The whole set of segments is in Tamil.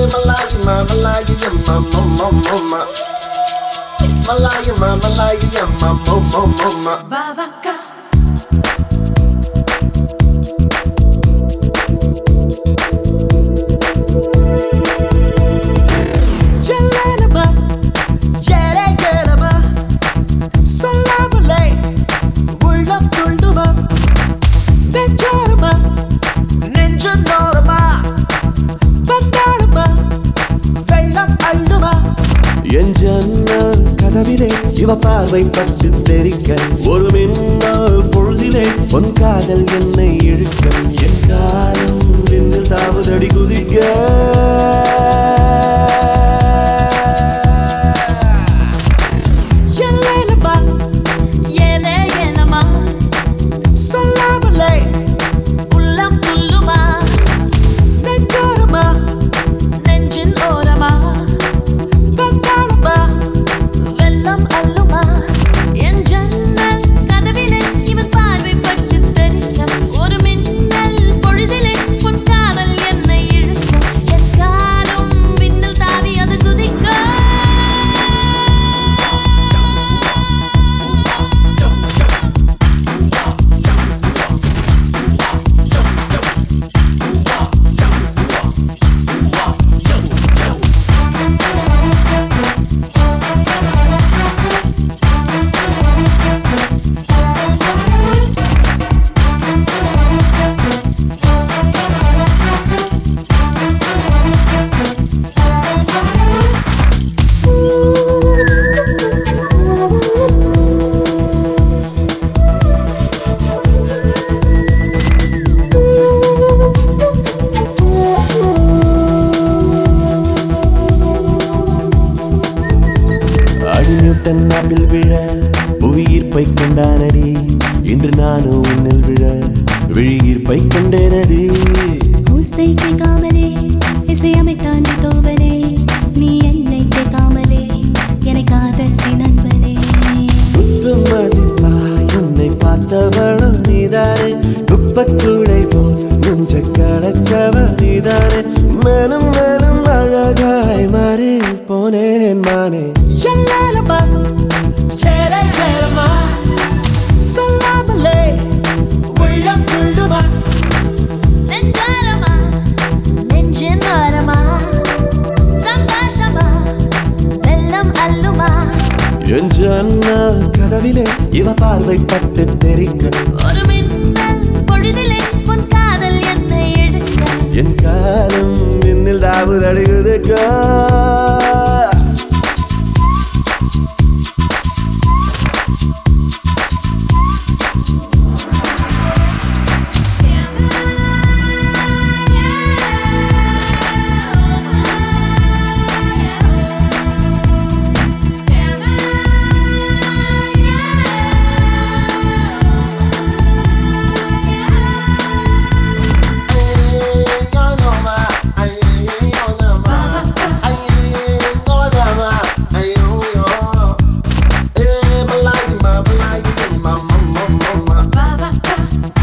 Malayama, Malayama, mama, mama. Malayama, Malayama, mama, mama. Vavaka, Jelenaba, ஜெரகரமா, சொல்லாமலே உள்ளம் துள்ளுமா, நெஞ்சோரமா, நெஞ்சு நோரமா, வந்தாடுமா, வெள்ளம் அள்ளுமா. என் ஜன்னல் கதவிலே இவ பார்வை பட்டு தெரிக்க ஒரு மின்னல் பொழுதிலே உன் காதல் என்னை இழுக்க என் காலம் விண்ணில் தாவுதடி குதிக்க எல்லையிலமா, ஏலே ஏலமா, சொல்லாமலே உள்ளம் துள்ளுமா, நெஞ்சோரமா, நெஞ்சின் ஓரமா, வந்தாடுமா, வெள்ளம் அள்ளுமா, என் ஜன்னல் கதவிலே இவன் பார்வை பட்டு தெரிக்க, ஒரு மின்னல் பொழுதிலே உன் காதல் என்னை இழுக்க, என் காலம் விண்ணில் தாவி அது குதிக்க அடிநியூட்டன் நாப்பில் விழ புவியீர்ப்பை கண்டானடி இன்று நானும் உன்னில் விழ விழியீர்ப்பை கண்டேனடி ஓசை கேட்காமலே இசையமைத்தான் தோவலே நீ என்னை கேட்காமலே என்னை காதல் நண்பனே குத்து மதிப்பா என்னை பார்த்தவளும் நீதானே குப்பக்கூடை போல் நெஞ்ச களைச்சவ நீதானே மேலும் மேலும் அழகாய் மாறி போனேன் மானே எல்லாரமா சேலை சேரமா சொல்லாமலே உள்ளம் துள்ளுமா நெஞ்சாரமா நெஞ்சின் ஓரமா சந்தோஷமா வெள்ளம் அள்ளுமா என் ஜன்னல் கதவிலே இவ பார்வை பட்டு தெரிக்க ஒரு மின்னல் பொழுதிலே உன் காதல் என்னை எடுக்க என் காலம் மின்னில் தாவுது அடையுதுக்கா Vavaka,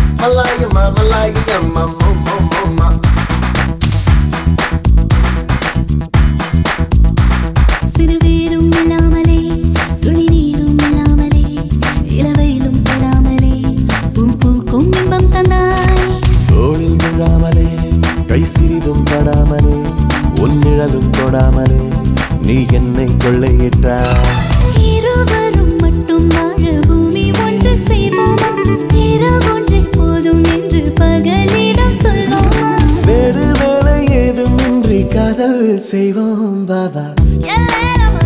சிறுவேரும் இல்லாமலே துளி நீரும் இல்லாமலே இளவையிலும் தொடாமலே பூ பூக்கும் இன்பம் தந்தாய் தோளில் விழாமலே கை சிறிதும் படாமலே உன் நிழலும் தொடாமலே நீ என்னை கொள்ளையிட்டாய் இருவரும் மட்டும் வாழ பூமி ஒன்று செய்வோமா இரவொன்றை போதும் என்று பகலிடம் சொல்வோமா வேறு வேலை ஏதுமின்றி காதல் செய்வோம் பாபா எல்லேரமா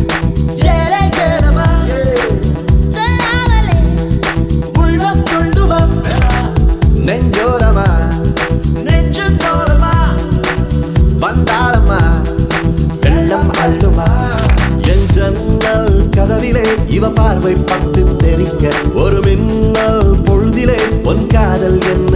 சொல்லாமலே உள்ளம் துள்ளுமா நெஞ்சோரமா நெஞ்சு தோரமா வந்தாளமா வெள்ளம் அள்ளுமா என் ஜன்னல் கதவிலே இவ பார்வை பட்டு தெரிக்க ஒரு மின்னல் பொழுதிலே உன் காதல் என்ன